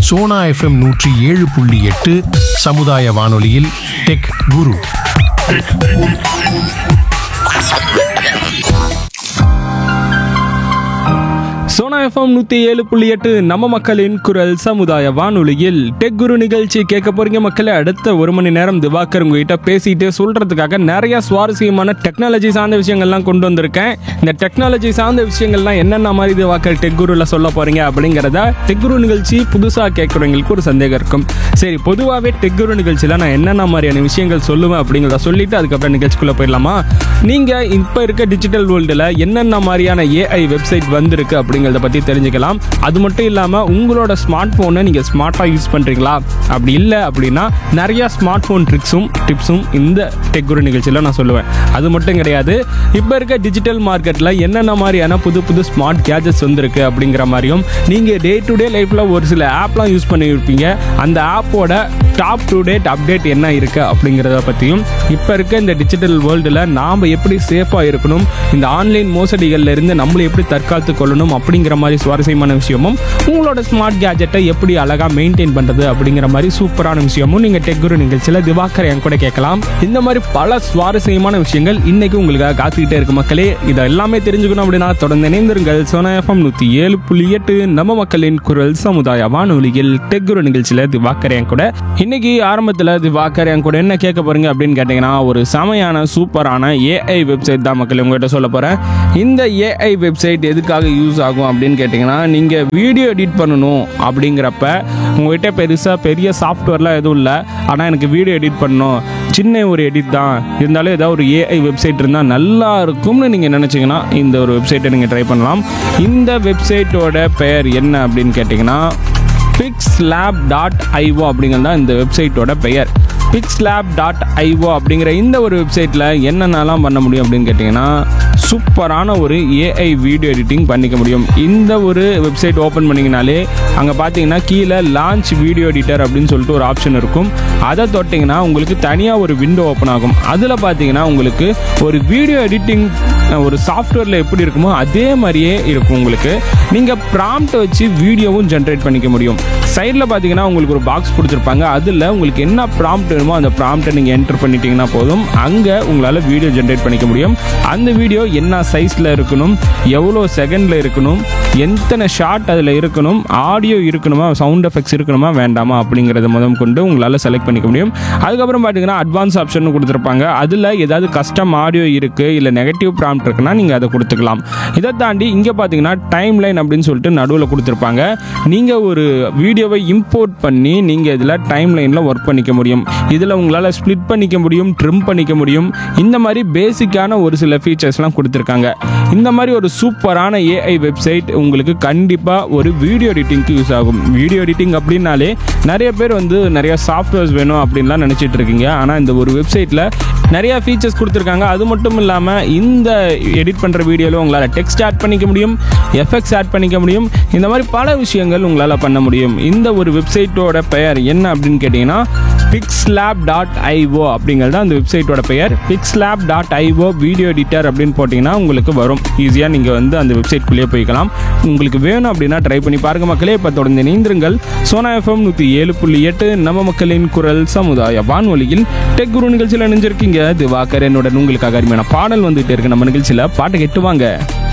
Sona FM நூற்றி ஏழு புள்ளி எட்டு சமுதாய வானொலியில் டெக் குரு சோனா எஃப்எம் நூற்றி ஏழு புள்ளி எட்டு நம்ம மக்களின் குரல் சமுதாய வானொலியில் டெக் குரு நிகழ்ச்சி கேட்க போறீங்க மக்களே அடுத்த ஒரு மணி நேரம் திவாகர் உங்ககிட்ட பேசிட்டு சொல்றதுக்காக நிறைய சுவாரஸ்யமான டெக்னாலஜி சார்ந்த விஷயங்கள்லாம் கொண்டு வந்திருக்கேன் இந்த டெக்னாலஜி சார்ந்த விஷயங்கள்லாம் என்னென்ன மாதிரி திவாகர் டெக் குருல சொல்ல போறீங்க அப்படிங்கிறத டெக் குரு நிகழ்ச்சி புதுசாக கேட்குறவங்களுக்கு ஒரு சந்தேகம் இருக்கும் சரி பொதுவாகவே டெக் குரு நிகழ்ச்சியில் நான் என்னென்ன மாதிரியான விஷயங்கள் சொல்லுவேன் அப்படிங்கிறத சொல்லிட்டு அதுக்கப்புறம் நிகழ்ச்சிக்குள்ளே போயிடலாமா நீங்கள் இப்போ இருக்க டிஜிட்டல் வேர்ல்டில் என்னென்ன மாதிரியான ஏஐ வெப்சைட் வந்திருக்கு அப்படிங்கிறத பற்றி தெரிஞ்சுக்கலாம் அது மட்டும் இல்லாமல் உங்களோட ஸ்மார்ட் ஃபோனை நீங்கள் ஸ்மார்ட்டாக யூஸ் பண்ணுறீங்களா அப்படி இல்லை அப்படின்னா நிறைய ஸ்மார்ட் ஃபோன் ட்ரிக்ஸும் டிப்ஸும் இந்த டெக் குரு நிகழ்ச்சியில் நான் சொல்லுவேன் அது மட்டும் கிடையாது இப்போ இருக்க டிஜிட்டல் மார்க்கெட்டில் என்னென்ன மாதிரியான புது புது ஸ்மார்ட் கேஜெட்ஸ் வந்திருக்கு அப்படிங்கிற மாதிரியும் நீங்கள் டே டு டே லைஃப்பில் ஒரு சில ஆப்லாம் யூஸ் பண்ணியிருப்பீங்க அந்த ஆப்போட டாப் டு டேட் அப்டேட் என்ன இருக்கு அப்படிங்கிறத பற்றியும் இப்போ இருக்க இந்த டிஜிட்டல் வேர்ல்டில் நாம் எப்படி சேஃபாக இருக்கணும் இந்த ஆன்லைன் மோசடிகள்ல இருந்து நம்மளை எப்படி தற்காத்து கொள்ளணும் அப்படிங்கிற மாதிரி சுவாரஸ்யமான விஷயமும் உங்களோட ஸ்மார்ட் கேஜெட்டை எப்படி அழகாக மெயின்டைன் பண்ணுறது அப்படிங்கிற மாதிரி சூப்பரான விஷயமும் நீங்கள் டெக்குரு நிகழ்ச்சியில் திவாகர் என் கூட கேட்கலாம் இந்த மாதிரி பல சுவாரஸ்யமான விஷயங்கள் இன்னைக்கு உங்களுக்காக காத்துக்கிட்டே இருக்கு மக்களே இதை எல்லாமே தெரிஞ்சுக்கணும் அப்படின்னா தொடர்ந்து இணைந்திருங்கள் சோனா எஃப்எம் நூற்றி ஏழு புள்ளி எட்டு நம்ம மக்களின் குரல் சமுதாய வானொலியில் டெக்குரு நிகழ்ச்சியில் திவாகர் என் கூட இன்னைக்கு ஆரம்பத்தில் திவாகர் என் கூட என்ன கேட்க போறீங்க அப்படின்னு கேட்டிங்கன்னா ஒரு செமையான சூப்பரான ஏஐ வெப்சைட் தான் மக்கள் உங்கள்கிட்ட சொல்ல போகிறேன் இந்த ஏஐ வெப்சைட் எதுக்காக யூஸ் ஆகும் அப்படின்னு கேட்டிங்கன்னா நீங்கள் வீடியோ எடிட் பண்ணணும் அப்படிங்கிறப்ப உங்கள்கிட்ட பெருசாக பெரிய சாஃப்ட்வேர்லாம் எதுவும் இல்லை ஆனால் எனக்கு வீடியோ எடிட் பண்ணணும் சின்ன ஒரு எடிட் தான் இருந்தாலும் ஏதாவது ஒரு ஏஐ வெப்சைட் இருந்தால் நல்லா இருக்கும்னு நீங்கள் நினச்சிங்கன்னா இந்த ஒரு வெப்சைட்டை நீங்கள் ட்ரை பண்ணலாம் இந்த வெப்சைட்டோட பெயர் என்ன அப்படின்னு கேட்டிங்கன்னா பிக்ஸ் லேப் டாட் ஐஓ அப்படிங்கிறது தான் இந்த வெப்சைட்டோட பெயர் பிக்ஸ் லேப் டாட் ஐஓ அப்படிங்கிற இந்த ஒரு வெப்சைட்டில் என்னென்னலாம் பண்ண முடியும் அப்படின்னு கேட்டிங்கன்னா சூப்பரான ஒரு ஏஐ வீடியோ எடிட்டிங் பண்ணிக்க முடியும் இந்த ஒரு வெப்சைட் ஓப்பன் பண்ணிங்கனாலே அங்கே பார்த்தீங்கன்னா கீழே லான்ச் வீடியோ எடிட்டர் அப்படின்னு சொல்லிட்டு ஒரு ஆப்ஷன் இருக்கும் அதை தொட்டிங்கன்னா உங்களுக்கு தனியாக ஒரு விண்டோ ஓப்பன் ஆகும் அதில் பார்த்தீங்கன்னா உங்களுக்கு ஒரு வீடியோ எடிட்டிங் ஒரு சாஃப்ட்வேரில் எப்படி இருக்குமோ அதே மாதிரியே இருக்கும் உங்களுக்கு நீங்கள் ப்ராம்ப்ட் வச்சு வீடியோவும் ஜென்ரேட் பண்ணிக்க முடியும் சைடில் பார்த்தீங்கன்னா உங்களுக்கு ஒரு பாக்ஸ் கொடுத்துருப்பாங்க அதில் உங்களுக்கு என்ன ப்ராம்ப்ட் வேணுமோ அந்த ப்ராம்ப்டை நீங்கள் என்டர் பண்ணிட்டீங்கன்னா போதும் அங்கே உங்களால் வீடியோ ஜென்ரேட் பண்ணிக்க முடியும் அந்த வீடியோ என்ன சைஸில் இருக்கணும் எவ்வளோ செகண்டில் இருக்கணும் எத்தனை ஷார்ட் அதில் இருக்கணும் ஆடியோ இருக்கணுமா சவுண்ட் எஃபெக்ட்ஸ் இருக்கணுமா வேண்டாமா அப்படிங்கிறத முதல் கொண்டு உங்களால் செலக்ட் பண்ணிக்க முடியும் அதுக்கப்புறம் பார்த்தீங்கன்னா அட்வான்ஸ் ஆப்ஷன் கொடுத்துருப்பாங்க அதில் ஏதாவது கஸ்டம் ஆடியோ இருக்குது இல்லை நெகட்டிவ் ப்ராம்ப்ட் இருக்குன்னா நீங்கள் அதை கொடுத்துக்கலாம் இதை தாண்டி இங்கே பார்த்தீங்கன்னா டைம் லைன் அப்படின்னு சொல்லிட்டு நடுவில் கொடுத்துருப்பாங்க நீங்கள் ஒரு வீடியோவை இம்போர்ட் பண்ணி நீங்கள் இதில் டைம் லைனில் ஒர்க் பண்ணிக்க முடியும் இதில் உங்களால் ஸ்ப்ளிட் பண்ணிக்க முடியும் ட்ரிம் பண்ணிக்க முடியும் இந்த மாதிரி பேசிக்கான ஒரு சில ஃபீச்சர்ஸ்லாம் கொடுத்துருக்காங்க இந்த மாதிரி ஒரு சூப்பரான ஏஐ வெப்சைட் உங்களுக்கு கண்டிப்பாக ஒரு வீடியோ எடிட்டிங்க்கு யூஸ் ஆகும் வீடியோ எடிட்டிங் அப்படின்னாலே நிறைய பேர் வந்து நிறைய சாஃப்ட்வேர்ஸ் வேணும் அப்படின்லாம் நினச்சிட்டு இருக்கீங்க ஆனால் இந்த ஒரு வெப்சைட்டில் நிறைய ஃபீச்சர்ஸ் கொடுத்துருக்காங்க அது மட்டும் இல்லாமல் இந்த எடிட் பண்ணுற வீடியோவில் உங்களால் டெக்ஸ்ட் ஆட் பண்ணிக்க முடியும் எஃபெக்ட்ஸ் ஆட் பண்ணிக்க முடியும் இந்த மாதிரி பல விஷயங்கள் உங்களால் பண்ண முடியும் இந்த ஒரு வெப்சைட்டோட பெயர் என்ன அப்படின்னு கேட்டிங்கன்னா பிக்ஸ்லேப் டாட் ஐஓ அப்படிங்கிறது அந்த வெப்சைட்டோட பெயர் Pixlab dot IO video editor அப்படின்னு போட்டிங்கன்னா உங்களுக்கு வரும் ஈஸியாக நீங்கள் வந்து அந்த வெப்சைட்குள்ளேயே போய்க்கலாம் உங்களுக்கு வேணும் அப்படின்னா ட்ரை பண்ணி பாருங்க மக்களே இப்போ தொடர்ந்து நீந்திருங்கள் சோனா எஃப்எம் நூற்றி ஏழு புள்ளி எட்டு நம்ம மக்களின் குரல் சமுதாய வானொலியில் டெக் குரு நிகழ்ச்சியில் நினைஞ்சிருக்கீங்க திவாகர் என்னுடன் உங்களுக்காக அருமையான பாடல் வந்துகிட்டே இருக்கு நம்ம நிகழ்ச்சியில் பாட்டை கேட்டு வாங்க